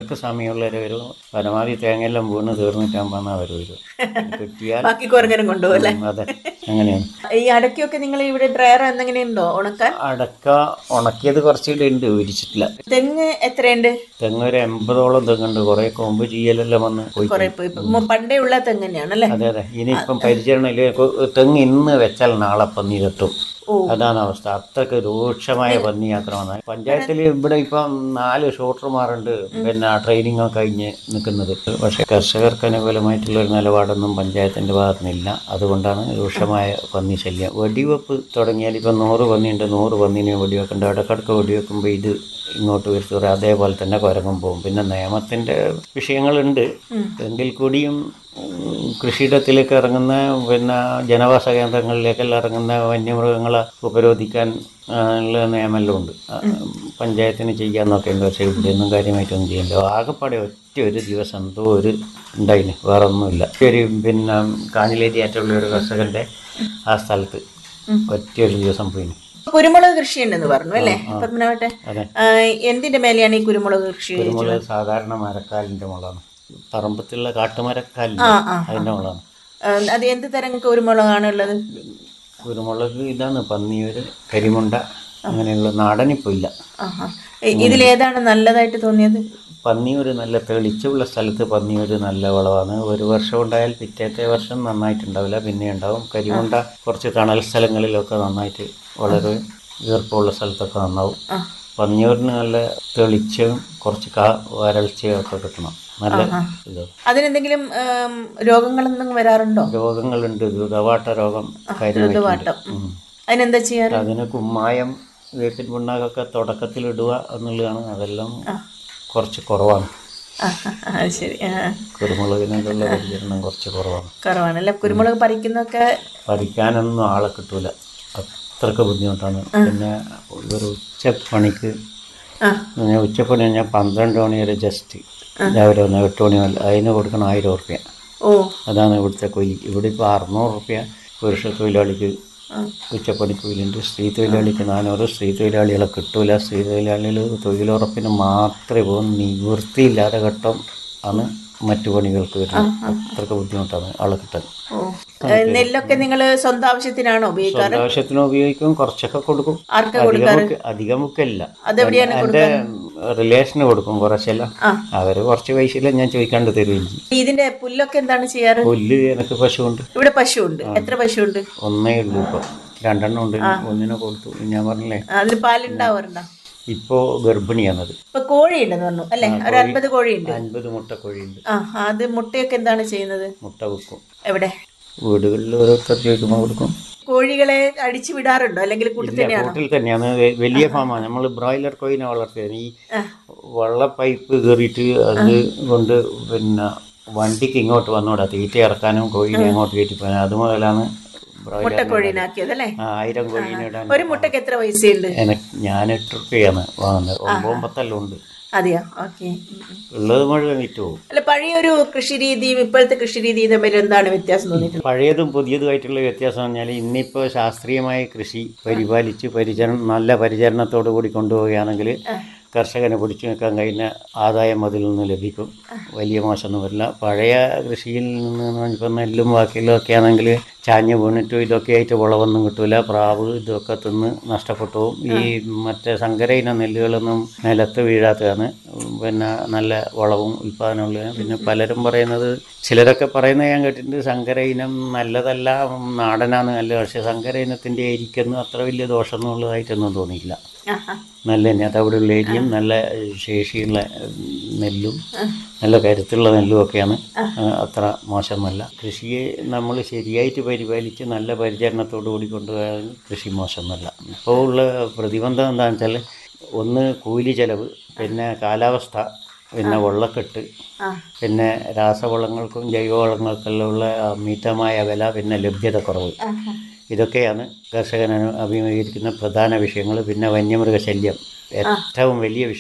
അവർക്ക് സമയമുള്ളവർ വരും പരമാവധി തേങ്ങയെല്ലാം വീണ് തീർന്നിട്ടാകുമ്പോൾ അവർ വരും കിട്ടിയാൽ ബാക്കി കുരങ്ങനും കൊണ്ടുപോകും അല്ലേ ഉം, അതെ അങ്ങനെയാണ് ഈ അടയ്ക്കൊക്കെ നിങ്ങൾ ഇവിടെ ഡ്രയർ എന്തെങ്കിലും ഉണ്ടോ ഉണക്കാൻ അടക്ക ഉണക്കിയത് കുറച്ചുകൂടെ ഉണ്ട് വിരിച്ചിട്ടില്ല തെങ്ങ് എത്രയുണ്ട് തെങ്ങ് ഒരു എൺപതോളം തെങ്ങുണ്ട് കുറേ കൊമ്പ് ചീയലെല്ലാം വന്ന് പോയി കുറെ പോയി ഇപ്പൊ പണ്ടേ ഉള്ള തെങ്ങ് തന്നെയാണ് അല്ലേ അതെ അതെ ഇനിയിപ്പം പരിചരണമില്ല ഇപ്പൊ തെങ്ങ് ഇന്ന് വെച്ചാൽ നാളെ പന്നി തട്ടും ഓ. അതാണ് അവസ്ഥ അത്രക്ക് രൂക്ഷമായ പന്നി ആക്രമണം പഞ്ചായത്തിൽ ഇവിടെ ഇപ്പം നാല് ഷൂട്ടർമാരുണ്ട് പിന്നെ ട്രെയിനിങ് ഒക്കെ കഴിഞ്ഞ് നിൽക്കുന്നത് പക്ഷെ കർഷകർക്ക് അനുകൂലമായിട്ടുള്ള ഒരു നിലപാടൊന്നും പഞ്ചായത്തിന്റെ ഭാഗത്തു നിന്നില്ല അതുകൊണ്ടാണ് രൂക്ഷമായ പന്നി ശല്യം വെടിവെപ്പ് തുടങ്ങിയാൽ ഇപ്പം നൂറ് പന്നിയുണ്ട് നൂറ് പന്നിനെ വെടിവെക്കുന്നുണ്ട് ഇടക്കിടക്ക് വെടിവെക്കുമ്പോൾ ഇത് ഇങ്ങോട്ട് വരുത്തൂറ് അതേപോലെ തന്നെ കുരങ്ങും പോകും പിന്നെ നിയമത്തിന്റെ വിഷയങ്ങളുണ്ട് എങ്കിൽ കൂടിയും ഉം, കൃഷിയിടത്തിലേക്ക് ഇറങ്ങുന്ന പിന്നെ ജനവാസ കേന്ദ്രങ്ങളിലേക്കെല്ലാം ഇറങ്ങുന്ന വന്യമൃഗങ്ങളെ ഉപരോധിക്കാൻ ആ, ഉള്ള നിയമമെല്ലാം ഉണ്ട് ആ, പഞ്ചായത്തിന് ചെയ്യാന്നൊക്കെ ഉണ്ട് പക്ഷേ ഇവിടെയൊന്നും കാര്യമായിട്ടൊന്നും ചെയ്യില്ല ആകെപ്പാടെ ഒറ്റ ഒരു ദിവസം എന്തോ ഒരു ഉണ്ടായിന് വേറെ ഒന്നുമില്ല ഒരു പിന്നെ കാഞ്ഞിലേരി ആറ്റുള്ള ഒരു കർഷകന്റെ ആ സ്ഥലത്ത് ഒറ്റ ഒരു ദിവസം പോയിന് കുരുമുളക് കൃഷി ഉണ്ടെന്ന് പറഞ്ഞു അല്ലേ പത്മനാഭട്ടെ അതെ ആ, എന്തിന്റെ മേലെയാണ് ഈ കുരുമുളക് കൃഷി കുരുമുളക് സാധാരണ മരക്കാലിന്റെ മുളാണ് പറമ്പത്തുള്ള കാട്ടുമരക്കാലില്ല ആ ആ അതിന്റെ മുളാണ് ആ, അത് എന്ത് തരം കുരുമുളകാണ് ഉള്ളത് കുരുമുളക് ഇതാണ് പന്നിയൂര് കരിമുണ്ട അങ്ങനെയുള്ള നാടനിപ്പോൾ ഇല്ല ആഹാ. ഇ- ഇതിലേതാണ് നല്ലതായിട്ട് തോന്നിയത് പന്നിയൂര് നല്ല തെളിച്ചുള്ള സ്ഥലത്ത് പന്നിയൂര് നല്ല വളമാണ് ഒരു വർഷം ഉണ്ടായാൽ പിറ്റേത്തെ വർഷം നന്നായിട്ടുണ്ടാവില്ല പിന്നെ ഉണ്ടാവും കരിമുണ്ട കുറച്ച് തണൽ സ്ഥലങ്ങളിലൊക്കെ നന്നായിട്ട് വളരെ ഈർപ്പമുള്ള സ്ഥലത്തൊക്കെ നന്നാവും ആ. പന്നിയൂരിന് നല്ല തെളിച്ചവും കുറച്ച് കാ വരൾച്ചയും ഒക്കെ കിട്ടണം നല്ല ഇത് അതിനെന്തെങ്കിലും ആം, രോഗങ്ങളൊന്നും വരാറുണ്ടോ രോഗങ്ങളുണ്ട് ദ്രുതവാട്ട രോഗം കാര്യമായിട്ടുണ്ട് വാട്ടം അതിനെന്താ ചെയ്യാറ് അതിന് കുമ്മായം വേപ്പിൻ പിണ്ണാകൊക്കെ തുടക്കത്തിൽ ഇടുക എന്നുള്ളതാണ് അതെല്ലാം കുറച്ച് കുറവാണ് ആ, ആ, ആ, ശരി ആ കുരുമുളകിനുള്ള പരിചരണം കുറച്ച് കുറവാണ് കുറവാണ് അല്ലേ കുരുമുളക് പറിക്കുന്നൊക്കെ പറിക്കാനൊന്നും ആളെ കിട്ടൂല അത്രക്ക് ബുദ്ധിമുട്ടാണ് പിന്നെ ഒരു ഉച്ചപ്പണിക്ക് ആ ഞാൻ ഉച്ചപ്പണി കഴിഞ്ഞാൽ പന്ത്രണ്ട് മണി വരെ ജസ്റ്റ് രാവിലെ ഒന്ന് എട്ട് മണി വരെ അതിന് കൊടുക്കണം ആയിരം ഉറുപ്യ ഓ അതാണ് ഇവിടുത്തെ കൂലി ഇവിടെ ഇപ്പോൾ അറുന്നൂറ് റുപ്യ പുരുഷ തൊഴിലാളിക്ക് ആ. ഉച്ചപ്പണി കൂലിയുണ്ട് സ്ത്രീ തൊഴിലാളിക്ക് നാനൂറ് സ്ത്രീ തൊഴിലാളികളെ കിട്ടൂല സ്ത്രീ തൊഴിലാളികൾ തൊഴിലുറപ്പിന് മാത്രമേ പോകും നിവൃത്തിയില്ലാതെ ഘട്ടം ആണ് മറ്റു പണികൾക്ക് വരുന്നത് അത്രക്ക് ബുദ്ധിമുട്ടാണ് ആളെ കിട്ടാൻ ഓ ഏ, നെല്ലൊക്കെ നിങ്ങൾ സ്വന്തം ആവശ്യത്തിനാണോ ഉപയോഗിക്കാറ് സ്വന്തം ആവശ്യത്തിന് ഉപയോഗിക്കും കുറച്ചൊക്കെ കൊടുക്കും ആർക്കാ അധികം കൊടുക്കാറ് ഒക്കെ- അധികം മുക്കല്ല അതെവിടെയാണ് എൻ്റെ റിലേഷന് കൊടുക്കും കുറച്ചെല്ലാം ആ. അവര് കുറച്ച് പൈസയില്ല ഞാൻ ചോദിക്കാണ്ട് തരുകയും ചെയ്യും ഇതിന്റെ പുല്ലൊക്കെ എന്താണ് ചെയ്യാറ് പുല്ല് എനിക്ക് പശുവുണ്ട് ഇവിടെ പശു ഉണ്ട് എത്ര പശു ഉണ്ട് ഒന്നേ ഉള്ളൂ ഇപ്പൊ രണ്ടെണ്ണം ഉണ്ട് ഒന്നിനെ കൊടുത്തു ഞാൻ പറഞ്ഞില്ലേ അതിന് പാലുണ്ടാവാറുണ്ടോ ഇപ്പോ ഗർഭിണിയാണത് ഇപ്പൊ കോഴി ഉണ്ടെന്ന് പറഞ്ഞു അല്ലെ ഒരു അൻപത് കോഴിയുണ്ട് അൻപത് മുട്ട കോഴിയുണ്ട് ആ അത് മുട്ടയൊക്കെ എന്താണ് ചെയ്യുന്നത് മുട്ട വെക്കും എവിടെ വീടുകളിൽ ഓരോരുത്തർ ചോദിക്കുമ്പോൾ കൊടുക്കും കോഴികളെ അടിച്ചു വിടാറുണ്ടോ അല്ലെങ്കിൽ കൂട്ടി ഇല്ല തന്നെയാണോ കൂട്ടിൽ തന്നെയാണ് വെ- വലിയ ഫാമാണ് നമ്മൾ ബ്രോയിലർ കോയിനെ വളർത്തിയത് ഈ വെള്ള പൈപ്പ് കയറിയിട്ട് അത് കൊണ്ട് പിന്നെ വണ്ടിക്ക് ഇങ്ങോട്ട് വന്നോടാ തീറ്റ ഇറക്കാനും കോഴിനെ അങ്ങോട്ട് കയറ്റി പോകാനും അത് മുതലാണ് ബ്രോയിലർ മുട്ടക്കോഴീനാക്കിയത് അല്ലേ ആയിരം കോഴീനെ ഇടാൻ ഒരു മുട്ടക്ക് എത്ര പൈസയുണ്ട് എനക്ക് ഞാൻ എട്ട് റുപ്യാണ് വാങ്ങുന്നത് ഒമ്പതും പത്തെല്ലാം ഉണ്ട് അതെയോ ഓക്കെ ഉള്ളത് മുഴുവൻ വിറ്റ് പോകും അല്ല പഴയൊരു കൃഷി രീതിയും ഇപ്പോഴത്തെ കൃഷി രീതിയും തമ്മിൽ എന്താണ് വ്യത്യാസം തോന്നിയിട്ടുള്ളത് പഴയതും പുതിയതുമായിട്ടുള്ള വ്യത്യാസം പറഞ്ഞാൽ ഇന്നിപ്പോൾ ശാസ്ത്രീയമായ കൃഷി പരിപാലിച്ച് പരിചരണം നല്ല പരിചരണത്തോടു കൂടി കൊണ്ടുപോവുകയാണെങ്കിൽ കർഷകനെ പിടിച്ചു നിൽക്കാൻ കഴിയുന്ന ആദായം അതിൽ നിന്ന് ലഭിക്കും വലിയ മോശമൊന്നും വരില്ല പഴയ കൃഷിയിൽ നിന്ന് ഇപ്പം നെല്ലും ബാക്കിയെല്ലാം ഒക്കെ ആണെങ്കിൽ ചാഞ്ഞ് വീണിട്ടും ഇതൊക്കെ ആയിട്ട് വിളവൊന്നും കിട്ടൂല പ്രാവ് ഇതൊക്കെ തിന്ന് നഷ്ടപ്പെട്ടു പോകും ഈ മറ്റേ സങ്കര ഇന നെല്ലുകളൊന്നും നിലത്ത് വീഴാത്തതാണ് പിന്നെ നല്ല വളവും ഉൽപ്പാദനമുള്ള പിന്നെ പലരും പറയുന്നത് ചിലരൊക്കെ പറയുന്നത് ഞാൻ കേട്ടിട്ടുണ്ട് സങ്കര ഇനം നല്ലതല്ല നാടനാണ് നല്ലത് പക്ഷേ സങ്കര ഇനത്തിൻ്റെ അരിക്കൊന്നും അത്ര വലിയ ദോഷമൊന്നും ഉള്ളതായിട്ടൊന്നും തോന്നിയില്ല ആഹാ. നല്ല തന്നെ അത് അവിടെ ഉള്ള ഏരിയയും നല്ല ശേഷിയുള്ള നെല്ലും നല്ല കരുത്തുള്ള നെല്ലും ഒക്കെയാണ് ആ, അത്ര മോശമല്ല കൃഷിയെ നമ്മൾ ശരിയായിട്ട് പരിപാലിച്ച് നല്ല പരിചരണത്തോടു കൂടി കൊണ്ടുപോയാൽ കൃഷി മോശമൊന്നുമല്ല ഇപ്പോൾ ഉള്ള പ്രതിബന്ധം എന്താണെന്ന് വെച്ചാൽ ഒന്ന് കൂലി ചെലവ് പിന്നെ കാലാവസ്ഥ പിന്നെ വെള്ളക്കെട്ട് ആ പിന്നെ രാസവളങ്ങൾക്കും ജൈവവളങ്ങൾക്കെല്ലാം ഉള്ള അമിതമായ വില പിന്നെ ലഭ്യത കുറവ് ആഹാ. ഇതൊക്കെയാണ് കർഷകൻ അനു- അഭിമുഖീകരിക്കുന്ന പ്രധാന വിഷയങ്ങൾ പിന്നെ വന്യമൃഗശല്യം ഏറ്റവും വലിയ വിഷയം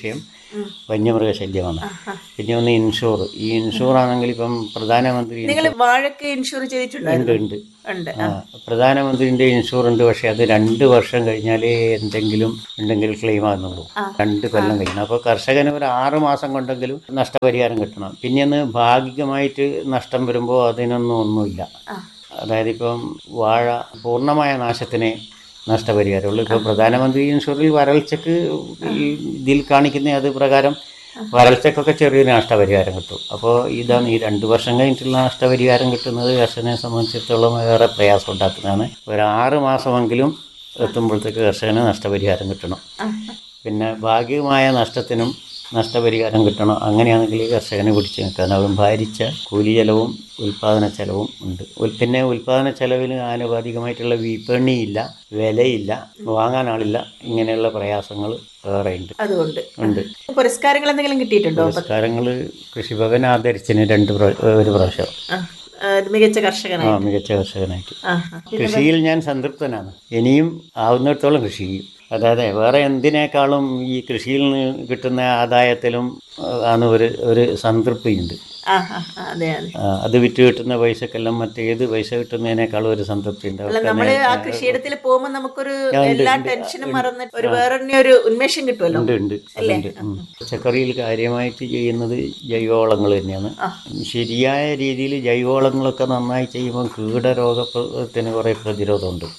വന്യമൃഗശല്യമാണ് പിന്നെ ഒന്ന് ഇൻഷൂർ ഈ ഇൻഷൂർ ആണെങ്കിൽ ഇപ്പം പ്രധാനമന്ത്രി നിങ്ങൾ വാഴക്ക് ഇൻഷുർ ചെയ്തിട്ടുണ്ടോ ഉണ്ട് ഉണ്ട് ഉണ്ട് ആ, പ്രധാനമന്ത്രിന്റെ ഇൻഷൂർ ഉണ്ട് പക്ഷെ അത് രണ്ട് വർഷം കഴിഞ്ഞാലേ എന്തെങ്കിലും ഉണ്ടെങ്കിൽ ക്ലെയിം ആകുന്നുള്ളൂ രണ്ട് കൊല്ലം കഴിയണം അപ്പോൾ കർഷകന് ഒരു ആറ് മാസം കൊണ്ടെങ്കിലും നഷ്ടപരിഹാരം കിട്ടണം പിന്നെ ഒന്ന് ഭാഗികമായിട്ട് നഷ്ടം വരുമ്പോൾ അതിനൊന്നും ഒന്നുമില്ല അതായത് ഇപ്പം വാഴ പൂർണ്ണമായ നാശത്തിന് നഷ്ടപരിഹാരമുള്ളൂ ഇപ്പോൾ പ്രധാനമന്ത്രി ഇൻഷൂറിൽ വരൾച്ചക്ക് ഈ ഇതിൽ കാണിക്കുന്ന അത് പ്രകാരം വരൾച്ചക്കൊക്കെ ചെറിയൊരു നഷ്ടപരിഹാരം കിട്ടും അപ്പോൾ ഇതാണ് ഈ രണ്ട് വർഷം കഴിഞ്ഞിട്ടുള്ള നഷ്ടപരിഹാരം കിട്ടുന്നത് കർഷകനെ സംബന്ധിച്ചിടത്തോളം ഏറെ പ്രയാസം ഉണ്ടാക്കുന്നതാണ് ഒരു ആറ് മാസമെങ്കിലും എത്തുമ്പോഴത്തേക്ക് കർഷകന് നഷ്ടപരിഹാരം കിട്ടണം പിന്നെ ഭാഗികമായ നഷ്ടത്തിനും നഷ്ടപരിഹാരം കിട്ടണം അങ്ങനെയാണെങ്കിൽ കർഷകനെ പിടിച്ചു നിൽക്കാൻ അവൻ ഭാരിച്ച കൂലി ചെലവും ഉൽപാദന ചെലവും ഉണ്ട് ഉൽ- പിന്നെ ഉൽപാദന ചെലവിന് ആനുപാതികമായിട്ടുള്ള വിപണിയില്ല വിലയില്ല വാങ്ങാൻ ആളില്ല ഇങ്ങനെയുള്ള പ്രയാസങ്ങൾ ഏറെയുണ്ട് അതുകൊണ്ട് ഉണ്ട് പുരസ്കാരങ്ങൾ എന്തെങ്കിലും കിട്ടിയിട്ടുണ്ടോ പുരസ്കാരങ്ങൾ കൃഷിഭവൻ ആദരിച്ചതിന് രണ്ട് പ്രാ- ഒരു പ്രാവശ്യം ആ, ആ, മികച്ച കർഷകനായി ആ മികച്ച കർഷകനായിട്ട് ആ ആ. കൃഷിയിൽ ഞാൻ സംതൃപ്തനാണ് ഇനിയും ആവുന്നിടത്തോളം കൃഷി ചെയ്യും അതായത് വേറെ എന്തിനേക്കാളും ഈ കൃഷിയിൽ നിന്ന് കിട്ടുന്ന ആദായത്തിലും ആ, ആണ് ഒരു ഒരു സംതൃപ്തിയുണ്ട് ആ ആ ആ, അതെ അതെ ആ, അത് വിറ്റ് കിട്ടുന്ന പൈസക്കെല്ലാം മറ്റേത് പൈസ കിട്ടുന്നേക്കാളും ഒരു സംതൃപ്തി ഉണ്ട് അല്ല നമ്മള് ആ കൃഷിയിടത്തിൽ പോകുമ്പോ നമുക്കൊരു എല്ലാ ടെൻഷനും മറന്നിട്ട് ഒരു വേറെ ഒരു ഉന്മേഷം കിട്ടുമല്ലോ ഉണ്ട് ഉണ്ട് അതുണ്ട് ഉം. പച്ചക്കറിയിൽ കാര്യമായിട്ട് ചെയ്യുന്നത് ജൈവവളങ്ങൾ തന്നെയാണ് ശരിയായ രീതിയിൽ ജൈവവളങ്ങളൊക്കെ നന്നായി ചെയ്യുമ്പോൾ കീടരോഗത്തിന് കുറേ പ്രതിരോധമുണ്ട്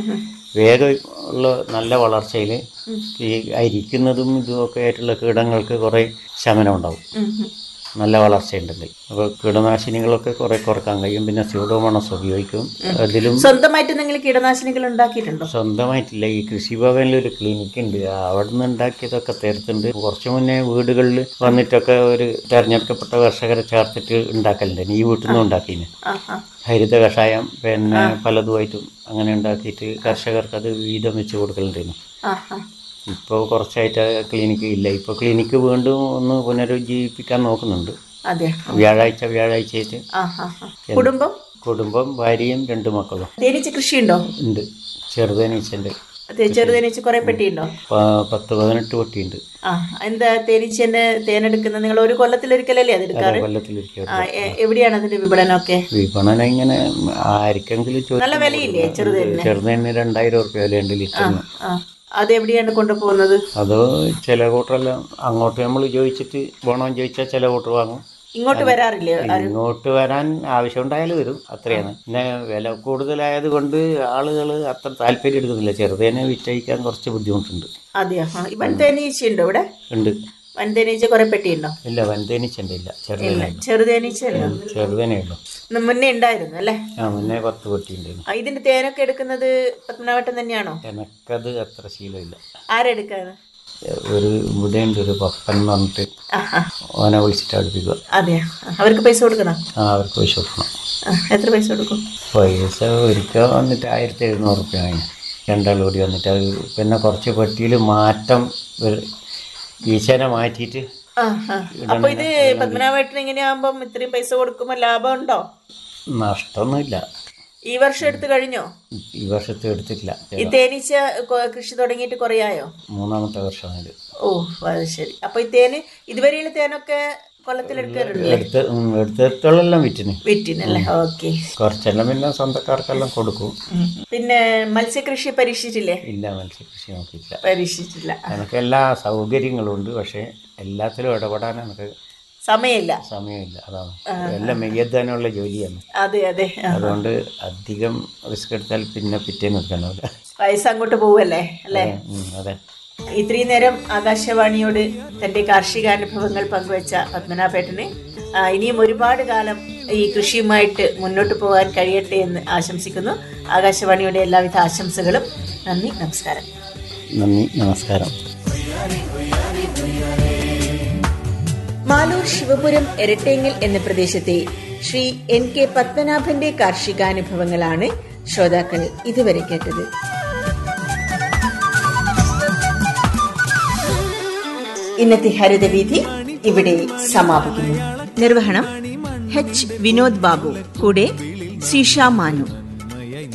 വേഗം ഉള്ള നല്ല വളർച്ചയിൽ ഈ അരിക്കുന്നതും ഇതുമൊക്കെ ആയിട്ടുള്ള കീടങ്ങൾക്ക് കുറേ ശമനം ഉണ്ടാവും ഉം, ഉം. നല്ല വളർച്ചയുണ്ടെങ്കിൽ അപ്പോൾ കീടനാശിനികളൊക്കെ കുറേ കുറക്കാൻ കഴിയും പിന്നെ സ്യൂഡോമോണസ് ഉപയോഗിക്കും അതിലും സ്വന്തമായിട്ട് നിങ്ങൾ കീടനാശിനികൾ ഉണ്ടാക്കിയിട്ടുണ്ടോ സ്വന്തമായിട്ടില്ല ഈ കൃഷിഭവനിൽ ഒരു ക്ലിനിക്ക് ഉണ്ട് അവിടെ നിന്ന് ഉണ്ടാക്കിയതൊക്കെ തീർത്തുണ്ട് കുറച്ച് മുന്നേ വീടുകളിൽ വന്നിട്ടൊക്കെ ഒരു തെരഞ്ഞെടുക്കപ്പെട്ട കർഷകരെ ചേർത്തിട്ട് ഉണ്ടാക്കലുണ്ട് ഈ വീട്ടിൽ നിന്ന് ഉണ്ടാക്കിന് ആ ആ ഹരിത കഷായം പിന്നെ പലതുമായിട്ടും അങ്ങനെ ഉണ്ടാക്കിയിട്ട് കർഷകർക്ക് അത് വീതം വെച്ച് കൊടുക്കലുണ്ടായിരുന്നു ആ ആ ഇപ്പോൾ കുറച്ചായിട്ട് ക്ലിനിക്ക് ഇല്ല ഇപ്പോൾ ക്ലിനിക്ക് വീണ്ടും ഒന്ന് പുനരുജ്ജീവിപ്പിക്കാൻ നോക്കുന്നുണ്ട് അതെ വ്യാഴാഴ്ച വ്യാഴാഴ്ചയായിട്ട് ആ ആ ആ. കുടുംബം കുടുംബം ഭാര്യയും രണ്ട് മക്കളും തേനീച്ച കൃഷിയുണ്ടോ ഉണ്ട് ചെറുതേനീച്ചൻ്റെ അതെ ചെറുതേനീച്ച കുറെ പെട്ടിയുണ്ടോ പ- പത്ത് പതിനെട്ട് പൊട്ടിയുണ്ട് ആ എന്താ തേനീച്ചന്റെ തേനെടുക്കുന്നത് നിങ്ങൾ ഒരു കൊല്ലത്തിലൊരിക്കലല്ലേ അത് എടുക്കാറ് കൊല്ലത്തിലൊരിക്കൽ ആ എ- എവിടെയാണ് അതിന്റെ വിപണനമൊക്കെ വിപണനം ഇങ്ങനെ ആർക്കെങ്കിലും ചോദിച്ചാൽ നല്ല വിലയില്ലേ ചെറുതേനിന് ചെറുതേന് രണ്ടായിരം ഉറുപ്പ്യ വിലയുണ്ട് ലിറ്ററിന് ആ അത് എവിടെയാണ് കൊണ്ടുപോകുന്നത് അത് ചില കൂട്ടരെല്ലാം അങ്ങോട്ട് നമ്മൾ ചോദിച്ചിട്ട് വേണമെന്ന് ചോദിച്ചാൽ ചില കൂട്ടർ വാങ്ങും ഇങ്ങോട്ട് വരാറില്ലേ ഇങ്ങോട്ട് വരാൻ ആവശ്യമുണ്ടായാലും വരും അത്രയാണ് പിന്നെ വില കൂടുതലായത് കൊണ്ട് ആളുകൾ അത്ര താല്പര്യം എടുക്കുന്നില്ല ചെറുതേനെ വിറ്റഴിക്കാൻ കുറച്ച് ബുദ്ധിമുട്ടുണ്ട് അതെയോ ആ വൻ തേനീച്ച ഉണ്ടോ ഇവിടെ ഉണ്ട് വൻ തേനീച്ച കുറെ പെട്ടിയുണ്ടോ ഇല്ല വൻതേനീച്ചൻ്റെ ഇല്ല ചെറുതേന ചെറുതേനീച്ച ഉണ്ടോ ചെറുതേനേ ഉള്ളൂ ഇന്ന് മുന്നേ ഉണ്ടായിരുന്നു അല്ലേ ആ മുന്നേ പത്ത് പൊട്ടിയുണ്ടായിരുന്നു ആ, ഇതിന്റെ തേനൊക്കെ എടുക്കുന്നത് പത്മനാഭട്ടൻ തന്നെയാണോ എനക്കത് അത്ര ശീലമില്ല ആരെടുക്കാന്ന് ഒരു ഇവിടെയുണ്ട് ഒരു പപ്പൻ എന്ന് പറഞ്ഞിട്ട് ആ ആ ഓനെ വിളിച്ചിട്ട് അടുപ്പിക്കുക അതെയോ ആ, അവർക്ക് പൈസ കൊടുക്കണം ആ അവർക്ക് പൈസ കൊടുക്കണം ആ, എത്ര പൈസ കൊടുക്കും പൈസ ഒരിക്കൽ വന്നിട്ട് ആയിരത്തി എഴുന്നൂറ് റുപ്യ വാങ്ങി രണ്ടാൾ കൂടി വന്നിട്ട് അത് പിന്നെ കുറച്ച് പെട്ടിയിൽ മാറ്റം വരു- ഈച്ചേനെ മാറ്റിയിട്ട് ആ ആ അപ്പൊ ഇത് പത്മനാഭേട്ടൻ ഇങ്ങനെയാകുമ്പം ഇത്രയും പൈസ കൊടുക്കുമ്പോ ലാഭം ഉണ്ടോ നഷ്ടമൊന്നുമില്ല ഈ വർഷം എടുത്തു കഴിഞ്ഞോ ഈ വർഷത്തെ എടുത്തിട്ടില്ല ഈ തേനീച്ച കൊ- കൃഷി തുടങ്ങിയിട്ട് കുറയായോ മൂന്നാമത്തെ വർഷമാണ് ഓ അത് ശരി അപ്പൊ ഈ തേന് ഇതുവരെയുള്ള തേനൊക്കെ കൊല്ലത്തിലെടുക്കാറുണ്ടല്ലേ എടുത്ത് ഉം, എടുത്തിടത്തോളം വിറ്റിന് വിറ്റിനല്ലേ ഓക്കെ കുറച്ചെല്ലാം പിന്നെ സ്വന്തക്കാർക്കെല്ലാം കൊടുക്കും പിന്നെ മത്സ്യകൃഷി പരീക്ഷിച്ചില്ലേ ഇല്ല മത്സ്യകൃഷി നോക്കിയില്ല പരീക്ഷിച്ചില്ല എനിക്ക് എല്ലാ സൗകര്യങ്ങളും ഉണ്ട് പക്ഷേ എല്ലാത്തിലും ഇടപെടാൻ എനിക്ക് സമയമില്ല സമയമില്ല അതാണ് എല്ലാം മെയ്യത്താനുള്ള ജോലിയാണ് അതെ അതെ ആ. അതുകൊണ്ട് അധികം റിസ്ക് എടുത്താൽ പിന്നെ പിറ്റേന്ന് നിൽക്കണമല്ല പൈസ അങ്ങോട്ട് പോവല്ലേ അല്ലേ അതെ ഇത്രയും നേരം ആകാശവാണിയോട് തന്റെ കാർഷികാനുഭവങ്ങൾ പങ്കുവച്ച പത്മനാഭേട്ടന് ആ, ഇനിയും ഒരുപാട് കാലം ഈ കൃഷിയുമായിട്ട് മുന്നോട്ട് പോകാൻ കഴിയട്ടെ എന്ന് ആശംസിക്കുന്നു ആകാശവാണിയുടെ എല്ലാവിധ ആശംസകളും നന്ദി നമസ്കാരം നന്ദി നമസ്കാരം മാലൂർ ശിവപുരം എരട്ടേങ്ങൽ എന്ന പ്രദേശത്തെ ശ്രീ എൻ കെ പത്മനാഭന്റെ കാർഷികാനുഭവങ്ങളാണ് ശ്രോതാക്കൾ ഇതുവരെ കേട്ടത് ഇന്നത്തെ ഹരിതവീഥി ഇവിടെ സമാപിക്കുന്നു നിർവഹണം എച്ച് വിനോദ് ബാബു കൂടെ സീഷ മാനു